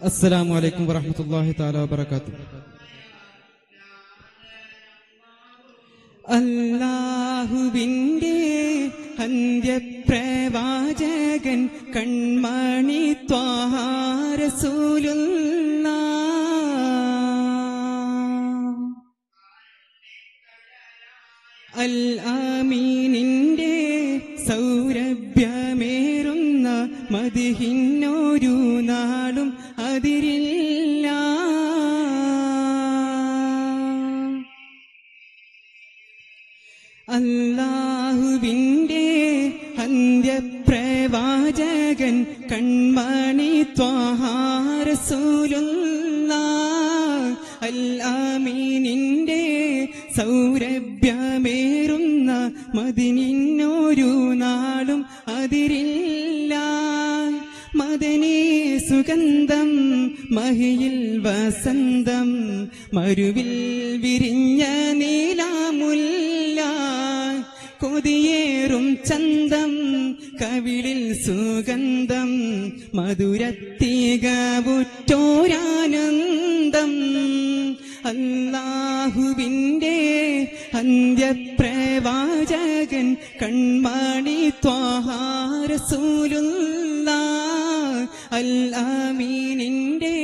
السلام عليكم ورحمة الله تعالى وبركاته അല്ലാഹുവിൻ്റെ അന്ത്യപ്രവാചകൻ കൺമണി ത്വാഹാരസൂലുള്ള അൽ ആമീനിൻ്റെ സൗരഭ്യമേറുന്ന മതിഹിന്നൊരു നാളും അതിരില്ല അല്ലാഹുവിൻ്റെ അന്ത്യപ്രവാചകൻ കൺമണി ത്വാഹാരസൂലുള്ള അല്ലാമീനിൻ്റെ സൗരഭ്യമേറുന്ന മതിനിന്നൊരു നാളും അതിരില്ല മദനേ സുഗന്ധം മഹിയിൽ വസന്തം മരുവിൽ വിരിഞ്ഞ നീലാമുല്ല കൊതിയേറും ചന്തം കവിളിൽ സുഗന്ധം മധുരത്തികവുറ്റോരാനന്ദം അല്ലാഹുവിൻ്റെ അന്ത്യപ്രവാചകൻ കൺമണി ത്വാഹാരസൂലുള്ള അല്ലാമീനിൻ്റെ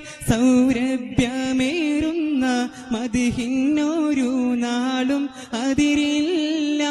സൗരഭ്യമേറുന്ന മതിഹിന്നൊരു നാളും അതിരില്ല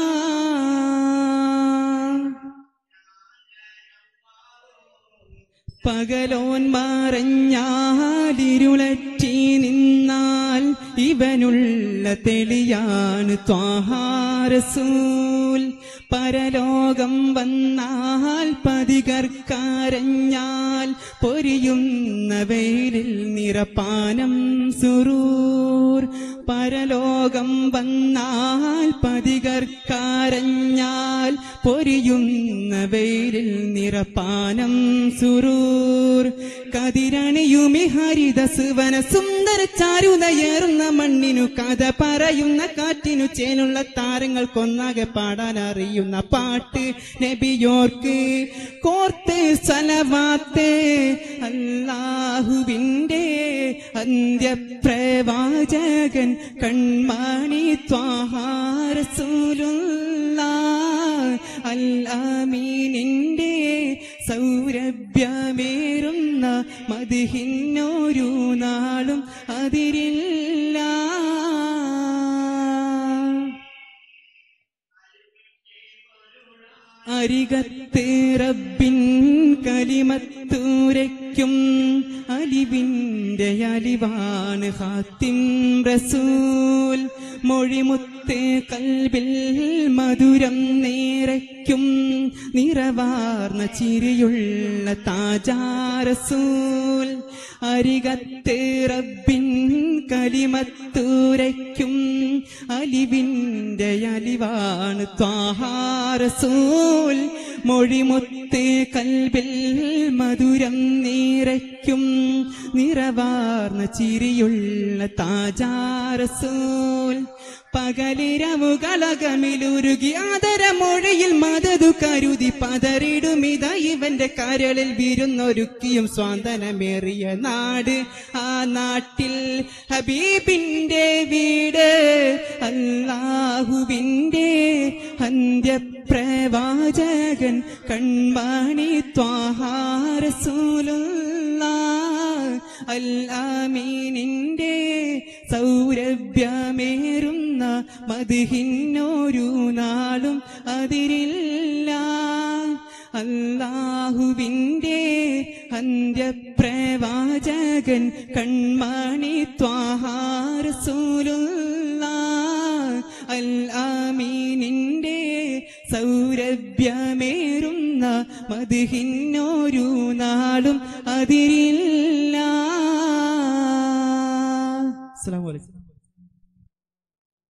പകലോൻ മറഞ്ഞാലിരുളറ്റി നിന്നാൽ ഇവനുള്ള തെളിയാണ് ത്വാഹാരസൂൽ പരലോകം വന്നാൽ പതികർക്കരഞ്ഞാൽ പൊരിയുന്ന വെയിലിൽ നിറപ്പാനം സുറൂർ പരലോകം വന്നാൽ പതികർക്കരഞ്ഞാൽ പൊരിയുന്ന വെയിലിൽ നിറപ്പാനം സുറൂർ കതിരണിയുമി ഹരിത സുവന സുന്ദര ചാരുതയേറുന്ന മണ്ണിനു കഥ പറയുന്ന കാറ്റിനു ചേനുള്ള താരങ്ങൾ കൊന്നാകെ പാടാൻ അറിയുന്ന പാട്ട് നബിയോർക്ക് കോർത്ത് സലവാത്ത് അല്ലാഹുവിൻ്റെ അന്ത്യപ്രവാചകൻ കൺമണി ത്വാഹാരസൂലുള്ള അല്ലാമീനിൻ്റെ സൗരഭ്യമേറുന്ന മതിഹിന്നൊരു നാളും അതിരില്ല അരികത്ത് റബ്ബിൻ കലിമത്തൂരയ്ക്കും അലിവിൻ്റെ അലിവാണ് ഹാത്തിം റസൂൽ മൊഴിമുത്ത് കൽബിൽ മധുരം നേരയ്ക്കും നിറവാർന്ന ചിരിയുള്ള താജാരസൂൽ അരികത്ത് റബ്ബിൻ കലിമത്തൂരയ്ക്കും അലിവിൻ്റെ അലിവാണ് ത്വാഹാരസൂൽ മൊഴിമുത്ത് കൽബിൽ മധുരം നിറയ്ക്കും നിറവാർന്ന ചിരിയുള്ള താജാരസൂൽ പകലിരവുകളകമിലുരുകി ആദരമൊഴിയിൽ മതതു കരുതി പതറിടുമിത ഇവന്റെ കരളിൽ വിരുന്നൊരുക്കിയും സ്വാന്തനമേറിയ നാട് ആ നാട്ടിൽ ഹബീബിന്റെ വീട് അല്ലാഹുവിന്റെ അന്ത്യപ്രവാചകൻ കൺമണി ത്വാഹാരസൂലുള്ള അല്ലാമീനിന്റെ സൗരഭ്യമേറുന്ന മതിഹിന്നൊരു നാളും അതിരില്ല അല്ലാഹുവിൻ്റെ അന്ത്യപ്രവാചകൻ കൺമണി ത്വാഹാരസൂലുള്ള അല്ലാമീനിൻ്റെ സൗരഭ്യമേറുന്ന മതിഹിന്നൊരു നാളും അതിരില്ല السلام عليكم